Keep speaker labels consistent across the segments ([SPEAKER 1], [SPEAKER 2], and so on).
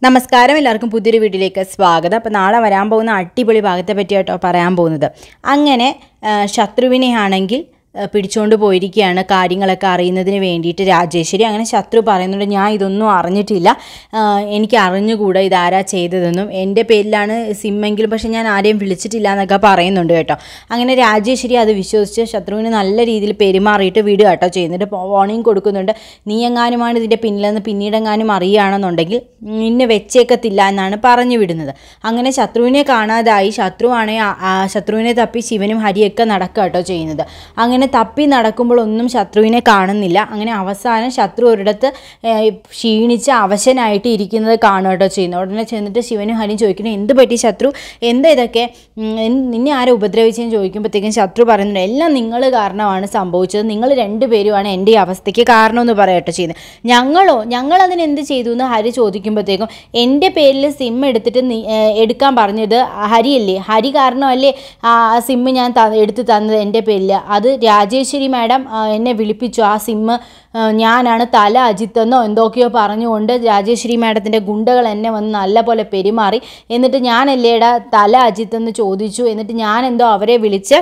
[SPEAKER 1] നമസ്കാരം എല്ലാവർക്കും പുതിയൊരു വീട്ടിലേക്ക് സ്വാഗതം അപ്പോൾ നാളെ വരാൻ പോകുന്ന അടിപൊളി ഭാഗത്തെ പറ്റിയാട്ടോ പറയാൻ പോകുന്നത് അങ്ങനെ ആ, ശത്രുവിനെ ആണെങ്കിൽ ആ, പിടിച്ചുകൊണ്ട് പോയിരിക്കുകയാണ് കാര്യങ്ങളൊക്കെ അറിയുന്നതിന് വേണ്ടിയിട്ട് രാജേശ്വരി അങ്ങനെ ശത്രു പറയുന്നുണ്ട് ഞാൻ ഇതൊന്നും അറിഞ്ഞിട്ടില്ല ആ, എനിക്ക് അറിഞ്ഞുകൂടാ ഇതാരാ ചെയ്തതെന്നും എൻ്റെ പേരിലാണ് സിമ്മെങ്കിലും പക്ഷെ ഞാൻ ആരെയും വിളിച്ചിട്ടില്ല എന്നൊക്കെ പറയുന്നുണ്ട് കേട്ടോ അങ്ങനെ രാജേശ്വരി അത് വിശ്വസിച്ച് ശത്രുവിന് നല്ല രീതിയിൽ പെരുമാറിയിട്ട് വിടുക കേട്ടോ ചെയ്യുന്നുണ്ട് വാർണിംഗ് കൊടുക്കുന്നുണ്ട് നീ എങ്ങാനുമാണ് ഇതിൻ്റെ പിന്നിലെന്ന് പിന്നീടെങ്ങാനും അറിയുകയാണെന്നുണ്ടെങ്കിൽ നിന്നെ വെച്ചേക്കത്തില്ല എന്നാണ് പറഞ്ഞു വിടുന്നത് അങ്ങനെ ശത്രുവിനെ കാണാതായി ശത്രുവാണ് ആ- ആ ശത്രുവിനെ തപ്പി ശിവനും ഹരിയൊക്കെ നടക്കുക കേട്ടോ ചെയ്യുന്നത് അങ്ങനെ തപ്പി നടക്കുമ്പോൾ ഒന്നും ശത്രുവിനെ കാണുന്നില്ല അങ്ങനെ അവസാനം ശത്രു ഒരിടത്ത് ഏഹ്, ക്ഷീണിച്ച് അവശനായിട്ട് ഇരിക്കുന്നത് കാണുക കേട്ടോ ചെയ്യുന്നത് ഉടനെ ചെന്നിട്ട് ശിവനും ഹരിയും ചോദിക്കുന്നു എന്ത് പറ്റി ശത്രു എന്താ ഇതൊക്കെ ഉം, എന്ത് നിന്നെ ആരെ ഉപദ്രവിച്ചെന്ന് ചോദിക്കുമ്പോഴത്തേക്കും ശത്രു പറയുന്നുണ്ട് എല്ലാം നിങ്ങൾ കാരണമാണ് സംഭവിച്ചത് നിങ്ങൾ രണ്ടുപേരുമാണ് എൻ്റെ ഈ അവസ്ഥയ്ക്ക് കാരണമെന്ന് പറയട്ടോ ചെയ്യുന്നത് ഞങ്ങളോ ഞങ്ങൾ അതിന് എന്ത് ചെയ്തു എന്ന് ഹരി ചോദിക്കുമ്പോഴത്തേക്കും എൻ്റെ പേരിൽ സിം എടുത്തിട്ട് നീ ഏഹ്, എടുക്കാൻ പറഞ്ഞത് ഹരിയല്ലേ ഹരി കാരണമല്ലേ ആ സിമ്മ് ഞാൻ ത- എടുത്ത് തന്നത് എൻ്റെ പേരിൽ അത് രാജേശ്വരി മാഡം ആ, എന്നെ വിളിപ്പിച്ചു ആ സിമ്മ് ആ, ഞാനാണ് തല അജിത്തെന്നോ എന്തൊക്കെയോ പറഞ്ഞുകൊണ്ട് രാജേശ്വരി മാഡത്തിൻ്റെ ഗുണ്ടകൾ എന്നെ വന്ന് നല്ലപോലെ പെരുമാറി എന്നിട്ട് ഞാനല്ലേടാ തല അജിത്തെന്ന് ചോദിച്ചു എന്നിട്ട് ഞാൻ എന്തോ അവരെ വിളിച്ച്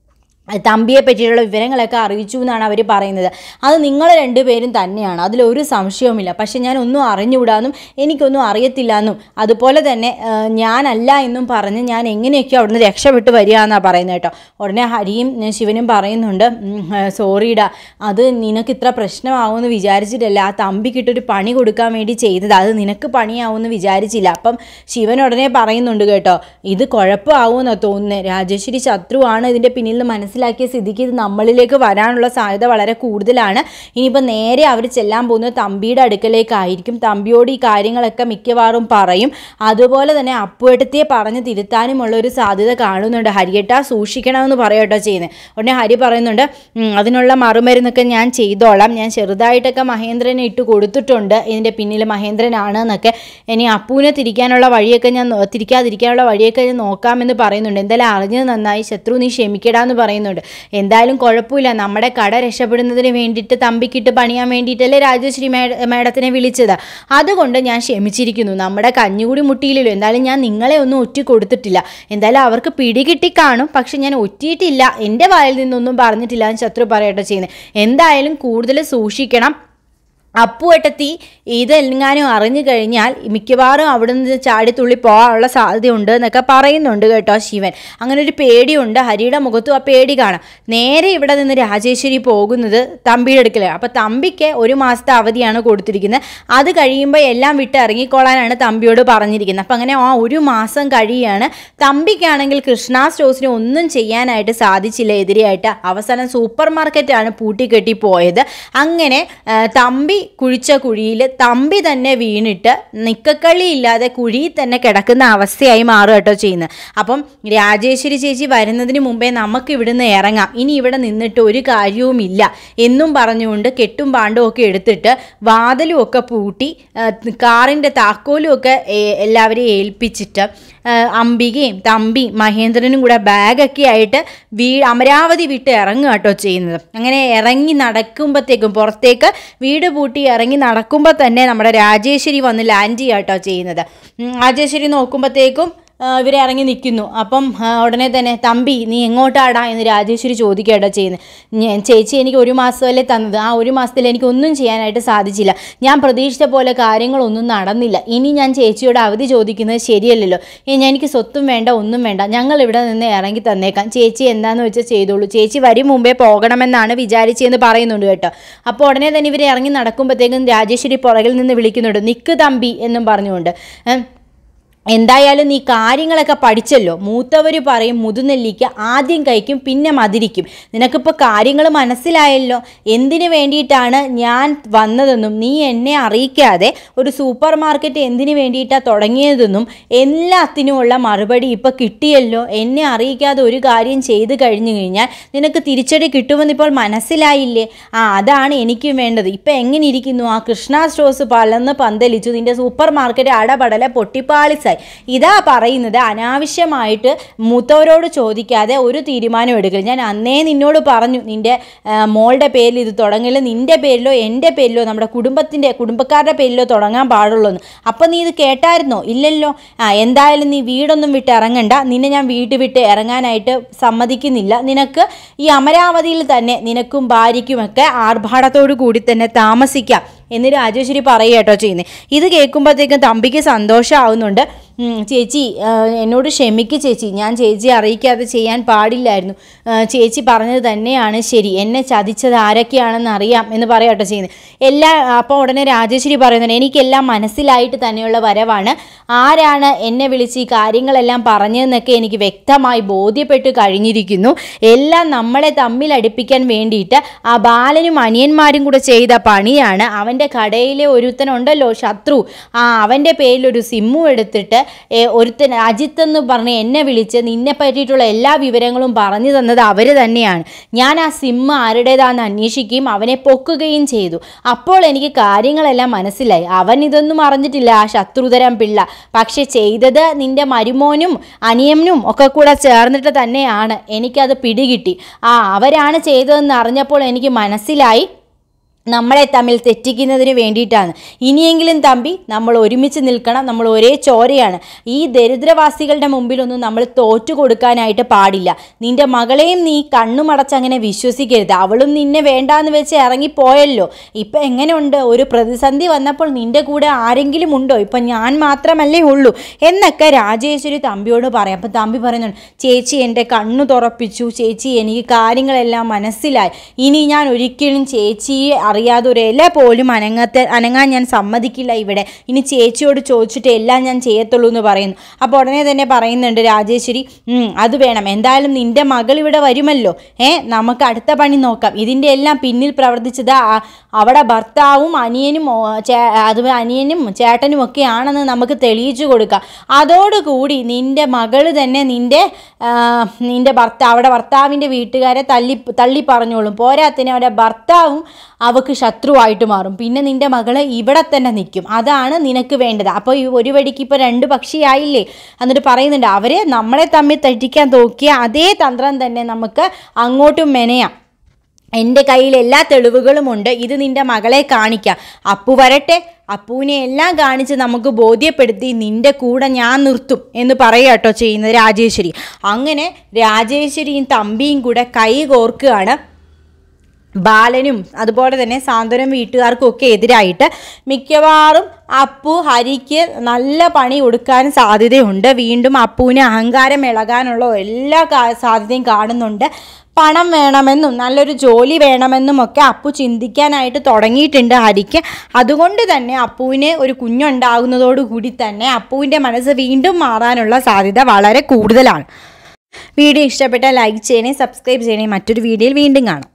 [SPEAKER 1] തമ്പിയെ പറ്റിയിട്ടുള്ള വിവരങ്ങളൊക്കെ അറിയിച്ചു എന്നാണ് അവർ പറയുന്നത് അത് നിങ്ങൾ രണ്ടുപേരും തന്നെയാണ് അതിലൊരു സംശയവുമില്ല പക്ഷെ ഞാൻ ഒന്നും അറിഞ്ഞുകൂടാന്നും എനിക്കൊന്നും അറിയത്തില്ല എന്നും അതുപോലെ തന്നെ ആ, ഞാനല്ല എന്നും പറഞ്ഞ് ഞാൻ എങ്ങനെയൊക്കെ അവിടുന്ന് രക്ഷപ്പെട്ട് വരിക എന്നാണ് പറയുന്നത് കേട്ടോ ഉടനെ ഹരിയും ഉം, ശിവനും പറയുന്നുണ്ട് സോറിടാ അത് നിനക്ക് ഇത്ര പ്രശ്നമാവുമെന്ന് വിചാരിച്ചിട്ടല്ല ആ തമ്പിക്കിട്ടൊരു പണി കൊടുക്കാൻ വേണ്ടി ചെയ്തത് അത് നിനക്ക് പണിയാവുമെന്ന് വിചാരിച്ചില്ല അപ്പം ശിവൻ ഉടനെ പറയുന്നുണ്ട് കേട്ടോ ഇത് കുഴപ്പമാവുമെന്നാണ് തോന്നുന്നത് രാജേശ്വരി ശത്രുവാണ് ഇതിൻ്റെ പിന്നിൽ നിന്ന് മനസ്സിലാക്കിയ സ്ഥിതിക്ക് ഇത് നമ്മളിലേക്ക് വരാനുള്ള സാധ്യത വളരെ കൂടുതലാണ് ഇനിയിപ്പോൾ നേരെ അവർ ചെല്ലാൻ പോകുന്നത് തമ്പിയുടെ അടുക്കലേക്കായിരിക്കും തമ്പിയോട് ഈ കാര്യങ്ങളൊക്കെ മിക്കവാറും പറയും അതുപോലെ തന്നെ അപ്പുവേട്ടത്തിയെ പറഞ്ഞ് തിരുത്താനുമുള്ള ഒരു സാധ്യത കാണുന്നുണ്ട് ഹരിയേട്ട സൂക്ഷിക്കണമെന്ന് പറയട്ടോ ചെയ്യുന്നത് ഉടനെ ഹരി പറയുന്നുണ്ട് "ഉം, അതിനുള്ള മറുമരുന്നൊക്കെ ഞാൻ ചെയ്തോളാം ഞാൻ ചെറുതായിട്ടൊക്കെ മഹേന്ദ്രനെ ഇട്ട് കൊടുത്തിട്ടുണ്ട് ഇതിൻ്റെ പിന്നിൽ മഹേന്ദ്രനാണ് എന്നൊക്കെ ഇനി അപ്പുവിനെ തിരിക്കാനുള്ള വഴിയൊക്കെ ഞാൻ നോ- തിരിക്കാതിരിക്കാനുള്ള വഴിയൊക്കെ ഞാൻ നോക്കാമെന്ന് പറയുന്നുണ്ട് എന്തായാലും അറിഞ്ഞത് നന്നായി ശത്രു നീ ക്ഷമിക്കടാന്ന് പറയുന്നുണ്ട് എന്തായാലും കുഴപ്പമില്ല നമ്മുടെ കട രക്ഷപ്പെടുന്നതിന് വേണ്ടിയിട്ട് തമ്പിക്കിട്ട് പണിയാൻ വേണ്ടിയിട്ടല്ലേ രാജശ്രീ മേഡ മേഡത്തിനെ വിളിച്ചത് അതുകൊണ്ട് ഞാൻ ക്ഷമിച്ചിരിക്കുന്നു നമ്മുടെ കഞ്ഞുകൂടി മുട്ടിയില്ലല്ലോ എന്തായാലും ഞാൻ നിങ്ങളെ ഒന്നും ഒറ്റ കൊടുത്തിട്ടില്ല എന്തായാലും അവർക്ക് പിടികിട്ടി കാണും പക്ഷെ ഞാൻ ഒറ്റിയിട്ടില്ല എൻ്റെ വായിൽ നിന്നൊന്നും പറഞ്ഞിട്ടില്ല എന്ന് ശത്രു പറയട്ടെ ചെയ്യുന്നത് എന്തായാലും കൂടുതൽ സൂക്ഷിക്കണം അപ്പുവട്ടത്തി ഇതെങ്ങാനും അറിഞ്ഞു കഴിഞ്ഞാൽ മിക്കവാറും അവിടെ നിന്ന് ചാടിത്തുള്ളി പോകാനുള്ള സാധ്യതയുണ്ട് എന്നൊക്കെ പറയുന്നുണ്ട് കേട്ടോ ശിവൻ അങ്ങനെ ഒരു പേടിയുണ്ട് ഹരിയുടെ മുഖത്തും ആ പേടി കാണാം നേരെ ഇവിടെ നിന്ന് രാജേശ്വരി പോകുന്നത് തമ്പിയുടെ അടുക്കലാണ് അപ്പോൾ തമ്പിക്ക് ഒരു മാസത്തെ അവധിയാണ് കൊടുത്തിരിക്കുന്നത് അത് കഴിയുമ്പോൾ എല്ലാം വിട്ട് ഇറങ്ങിക്കോളാനാണ് തമ്പിയോട് പറഞ്ഞിരിക്കുന്നത് അപ്പം അങ്ങനെ ആ ഒരു മാസം കഴിയാണ് തമ്പിക്കാണെങ്കിൽ കൃഷ്ണ സ്റ്റോഴ്സിന് ഒന്നും ചെയ്യാനായിട്ട് സാധിച്ചില്ല എതിരെയായിട്ട് അവസാനം സൂപ്പർ മാർക്കറ്റാണ് പൂട്ടിക്കെട്ടി പോയത് അങ്ങനെ ആ, തമ്പി കുഴിച്ച കുഴിയിൽ തമ്പി തന്നെ വീണിട്ട് നിക്കക്കളി ഇല്ലാതെ കുഴിയിൽ തന്നെ കിടക്കുന്ന അവസ്ഥയായി മാറുക കേട്ടോ ചെയ്യുന്നത് അപ്പം രാജേശ്വരി ചേച്ചി വരുന്നതിന് മുമ്പേ നമുക്ക് ഇവിടുന്ന് ഇറങ്ങാം ഇനി ഇവിടെ നിന്നിട്ട് ഒരു കാര്യവുമില്ല എന്നും പറഞ്ഞുകൊണ്ട് കെട്ടും പാണ്ടും ഒക്കെ എടുത്തിട്ട് വാതിലും ഒക്കെ പൂട്ടി ആ, കാറിൻ്റെ താക്കോലും ഒക്കെ ഏ- എല്ലാവരെയും ഏൽപ്പിച്ചിട്ട് ആ, അംബികയും തമ്പി മഹേന്ദ്രനും കൂടെ ബാഗൊക്കെ ആയിട്ട് വീ അമരാവതി വിട്ട് ഇറങ്ങുക കേട്ടോ ചെയ്യുന്നത് അങ്ങനെ ഇറങ്ങി നടക്കുമ്പോഴത്തേക്കും പുറത്തേക്ക് വീട് പൂട്ടി ഇറങ്ങി നടക്കുമ്പോൾ തന്നെ നമ്മുടെ രാജേശ്വരി വന്ന് ലാൻഡ് ചെയ്യുക കേട്ടോ ചെയ്യുന്നത് ഉം, രാജേശ്വരി നോക്കുമ്പോഴത്തേക്കും ആ, ഇവരെ ഇറങ്ങി നിൽക്കുന്നു അപ്പം ആ, ഉടനെ തന്നെ തമ്പി നീ എങ്ങോട്ടാടാ എന്ന് രാജേശ്വരി ചോദിക്കുകട്ടോ ചെയ്യുന്നത് ഞാൻ ചേച്ചി എനിക്ക് ഒരു മാസമല്ലേ തന്നത് ആ ഒരു മാസത്തിൽ എനിക്ക് ഒന്നും ചെയ്യാനായിട്ട് സാധിച്ചില്ല ഞാൻ പ്രതീക്ഷിച്ച പോലെ കാര്യങ്ങളൊന്നും നടന്നില്ല ഇനി ഞാൻ ചേച്ചിയോട് അവധി ചോദിക്കുന്നത് ശരിയല്ലല്ലോ ഇനി ഞാൻ എനിക്ക് സ്വത്തും വേണ്ട ഒന്നും വേണ്ട ഞങ്ങൾ ഇവിടെ നിന്ന് ഇറങ്ങി തന്നേക്കാം ചേച്ചി എന്താന്ന് വെച്ചാൽ ചെയ്തോളൂ ചേച്ചി വരും മുമ്പേ പോകണമെന്നാണ് വിചാരിച്ചതെന്ന് പറയുന്നുണ്ട് കേട്ടോ അപ്പോൾ ഉടനെ തന്നെ ഇവർ ഇറങ്ങി നടക്കുമ്പോഴത്തേക്കും രാജേശ്വരി പുറകിൽ നിന്ന് വിളിക്കുന്നുണ്ട് നിക്ക് തമ്പി എന്നും പറഞ്ഞുകൊണ്ട് ഏം, എന്തായാലും നീ കാര്യങ്ങളൊക്കെ പഠിച്ചല്ലോ മൂത്തവർ പറയും മുതുനെല്ലിക്ക് ആദ്യം കഴിക്കും പിന്നെ മതിരിക്കും നിനക്കിപ്പോൾ കാര്യങ്ങൾ മനസ്സിലായല്ലോ എന്തിനു വേണ്ടിയിട്ടാണ് ഞാൻ വന്നതെന്നും നീ എന്നെ അറിയിക്കാതെ ഒരു സൂപ്പർ മാർക്കറ്റ് എന്തിനു വേണ്ടിയിട്ടാണ് തുടങ്ങിയതെന്നും എല്ലാത്തിനുമുള്ള മറുപടി ഇപ്പോൾ കിട്ടിയല്ലോ എന്നെ അറിയിക്കാതെ ഒരു കാര്യം ചെയ്തു കഴിഞ്ഞു കഴിഞ്ഞാൽ നിനക്ക് തിരിച്ചടി കിട്ടുമെന്ന് ഇപ്പോൾ മനസ്സിലായില്ലേ ആ അതാണ് എനിക്കും വേണ്ടത് ഇപ്പം എങ്ങനെ ഇരിക്കുന്നു ആ കൃഷ്ണ സ്റ്റോഴ്സ് പലന്ന് പന്തലിച്ചു നിന്റെ സൂപ്പർ മാർക്കറ്റ് അടപടലെ പൊട്ടിപ്പാളി മനസ്സിലായി ഇതാ പറയുന്നത് അനാവശ്യമായിട്ട് മൂത്തവരോട് ചോദിക്കാതെ ഒരു തീരുമാനം എടുക്കരുത് ഞാൻ അന്നേ നിന്നോട് പറഞ്ഞു നിൻ്റെ ആ, മോളുടെ പേരിൽ ഇത് തുടങ്ങില്ല നിൻ്റെ പേരിലോ എൻ്റെ പേരിലോ നമ്മുടെ കുടുംബത്തിൻ്റെ കുടുംബക്കാരുടെ പേരിലോ തുടങ്ങാൻ പാടുള്ളൂ എന്ന് അപ്പം നീ ഇത് കേട്ടായിരുന്നോ ഇല്ലല്ലോ ആ എന്തായാലും നീ വീടൊന്നും വിട്ട് ഇറങ്ങണ്ട നിന്നെ ഞാൻ വീട്ട് വിട്ട് ഇറങ്ങാനായിട്ട് സമ്മതിക്കുന്നില്ല നിനക്ക് ഈ അമരാവതിയിൽ തന്നെ നിനക്കും ഭാര്യയ്ക്കുമൊക്കെ ആർഭാടത്തോടു കൂടി തന്നെ താമസിക്കാം എന്ന് രാജേശ്വരി പറയുക കേട്ടോ ചെയ്യുന്നത് ഇത് കേൾക്കുമ്പോഴത്തേക്കും തമ്പിക്ക് സന്തോഷമാവുന്നുണ്ട് ഉം, ചേച്ചി ആ, എന്നോട് ക്ഷമിക്ക് ചേച്ചി ഞാൻ ചേച്ചിയെ അറിയിക്കാതെ ചെയ്യാൻ പാടില്ലായിരുന്നു ആ, ചേച്ചി പറഞ്ഞത് തന്നെയാണ് ശരി എന്നെ ചതിച്ചത് ആരൊക്കെയാണെന്ന് അറിയാം എന്ന് പറയാം കേട്ടോ ചെയ്യുന്നത് എല്ലാ അപ്പോൾ ഉടനെ രാജേശ്വരി പറയുന്നുണ്ട് എനിക്കെല്ലാം മനസ്സിലായിട്ട് തന്നെയുള്ള വരവാണ് ആരാണ് എന്നെ വിളിച്ച് ഈ കാര്യങ്ങളെല്ലാം പറഞ്ഞതെന്നൊക്കെ എനിക്ക് വ്യക്തമായി ബോധ്യപ്പെട്ട് കഴിഞ്ഞിരിക്കുന്നു എല്ലാം നമ്മളെ തമ്മിൽ അടുപ്പിക്കാൻ വേണ്ടിയിട്ട് ആ ബാലനും അനിയന്മാരും കൂടെ ചെയ്ത പണിയാണ് അവൻ്റെ കടയിലെ ഒരുത്തനുണ്ടല്ലോ ശത്രു ആ അവൻ്റെ പേരിൽ ഒരു സിമ്മു എടുത്തിട്ട് ഏ, ഒരുത്തൻ അജിത്ത് എന്ന് പറഞ്ഞ് എന്നെ വിളിച്ച് നിന്നെ പറ്റിയിട്ടുള്ള എല്ലാ വിവരങ്ങളും പറഞ്ഞു തന്നത് അവർ തന്നെയാണ് ഞാൻ ആ സിമ്മ് ആരുടേതാണെന്ന് അന്വേഷിക്കുകയും അവനെ പൊക്കുകയും ചെയ്തു അപ്പോൾ എനിക്ക് കാര്യങ്ങളെല്ലാം മനസ്സിലായി അവൻ ഇതൊന്നും അറിഞ്ഞിട്ടില്ല ആ ശത്രുതരം പിള്ള പക്ഷെ ചെയ്തത് നിന്റെ മരുമോനും അനിയനും ഒക്കെ കൂടെ ചേർന്നിട്ട് തന്നെയാണ് എനിക്കത് പിടികിട്ടി ആ അവരാണ് ചെയ്തതെന്ന് അറിഞ്ഞപ്പോൾ എനിക്ക് മനസ്സിലായി നമ്മളെ തമ്മിൽ തെറ്റിക്കുന്നതിന് വേണ്ടിയിട്ടാണ് ഇനിയെങ്കിലും തമ്പി നമ്മൾ ഒരുമിച്ച് നിൽക്കണം നമ്മൾ ഒരേ ചോരയാണ് ഈ ദരിദ്രവാസികളുടെ മുമ്പിലൊന്നും നമ്മൾ തോറ്റു കൊടുക്കാനായിട്ട് പാടില്ല നിന്റെ മകളെയും നീ കണ്ണുമടച്ച് അങ്ങനെ വിശ്വസിക്കരുത് അവളും നിന്നെ വേണ്ടാന്ന് വെച്ച് ഇറങ്ങിപ്പോയല്ലോ ഇപ്പം എങ്ങനെയുണ്ട് ഒരു പ്രതിസന്ധി വന്നപ്പോൾ നിന്റെ കൂടെ ആരെങ്കിലും ഉണ്ടോ ഇപ്പം ഞാൻ മാത്രമല്ലേ ഉള്ളൂ എന്നൊക്കെ രാജേശ്വരി തമ്പിയോട് പറയാം അപ്പം തമ്പി പറയുന്നുണ്ട് ചേച്ചി എൻ്റെ കണ്ണു തുറപ്പിച്ചു ചേച്ചി എനിക്ക് കാര്യങ്ങളെല്ലാം മനസ്സിലായി ഇനി ഞാൻ ഒരിക്കലും ചേച്ചിയെ അറിയാതെ ഒരു ഇല പോലും അനങ്ങത്തെ അനങ്ങാൻ ഞാൻ സമ്മതിക്കില്ല ഇവിടെ ഇനി ചേച്ചിയോട് ചോദിച്ചിട്ട് എല്ലാം ഞാൻ ചെയ്യത്തുള്ളൂ എന്ന് പറയുന്നു അപ്പോൾ ഉടനെ തന്നെ പറയുന്നുണ്ട് രാജേശ്വരി "ഉം, അത് വേണം എന്തായാലും നിന്റെ മകൾ ഇവിടെ വരുമല്ലോ ഏ നമുക്ക് അടുത്ത പണി നോക്കാം ഇതിൻ്റെ എല്ലാം പിന്നിൽ പ്രവർത്തിച്ചത് ആ- അവിടെ ഭർത്താവും അനിയനും ഓ, ചേ അത് അനിയനും ചേട്ടനും ഒക്കെ ആണെന്ന് നമുക്ക് തെളിയിച്ചു കൊടുക്കാം അതോടുകൂടി നിന്റെ മകൾ തന്നെ നിന്റെ ആ, നിന്റെ ഭർത്താവ് അവിടെ ഭർത്താവിൻ്റെ വീട്ടുകാരെ തള്ളി തള്ളി പറഞ്ഞോളും പോരാത്തിന് അവരുടെ ഭർത്താവും അവക്ക് ശത്രുവായിട്ട് മാറും പിന്നെ നിന്റെ മകള് ഇവിടെ തന്നെ നിൽക്കും അതാണ് നിനക്ക് വേണ്ടത് അപ്പോൾ ഈ ഒരു വടിക്ക് ഇപ്പോൾ രണ്ട് പക്ഷിയായില്ലേ എന്നിട്ട് പറയുന്നുണ്ട് അവരെ നമ്മളെ തമ്മിൽ തെറ്റിക്കാൻ നോക്കിയ അതേ തന്ത്രം തന്നെ നമുക്ക് അങ്ങോട്ടും മെനയാം എൻ്റെ കയ്യിൽ എല്ലാ തെളിവുകളുമുണ്ട് ഇത് നിന്റെ മകളെ കാണിക്കാം അപ്പു വരട്ടെ അപ്പുവിനെ എല്ലാം കാണിച്ച് നമുക്ക് ബോധ്യപ്പെടുത്തി നിന്റെ കൂടെ ഞാൻ നിർത്തും എന്ന് പറയുക കേട്ടോ ചെയ്യുന്നത് രാജേശ്വരി അങ്ങനെ രാജേശ്വരിയും തമ്പിയും കൂടെ കൈ കോർക്കുകയാണ് ബാലനും അതുപോലെ തന്നെ സാന്ത്വനം വീട്ടുകാർക്കും ഒക്കെ എതിരായിട്ട് മിക്കവാറും അപ്പു ഹരിക്ക് നല്ല പണി കൊടുക്കാൻ സാധ്യതയുണ്ട് വീണ്ടും അപ്പുവിന് അഹങ്കാരം ഇളകാനുള്ള എല്ലാ കാ- സാധ്യതയും കാണുന്നുണ്ട് പണം വേണമെന്നും നല്ലൊരു ജോലി വേണമെന്നും ഒക്കെ അപ്പു ചിന്തിക്കാനായിട്ട് തുടങ്ങിയിട്ടുണ്ട് ഹരിക്ക് അതുകൊണ്ട് തന്നെ അപ്പുവിന് ഒരു കുഞ്ഞുണ്ടാകുന്നതോടുകൂടി തന്നെ അപ്പുവിൻ്റെ മനസ്സ് വീണ്ടും മാറാനുള്ള സാധ്യത വളരെ കൂടുതലാണ് വീഡിയോ ഇഷ്ടപ്പെട്ടാൽ ലൈക്ക് ചെയ്യണേ സബ്സ്ക്രൈബ് ചെയ്യണേ മറ്റൊരു വീഡിയോയിൽ വീണ്ടും കാണാം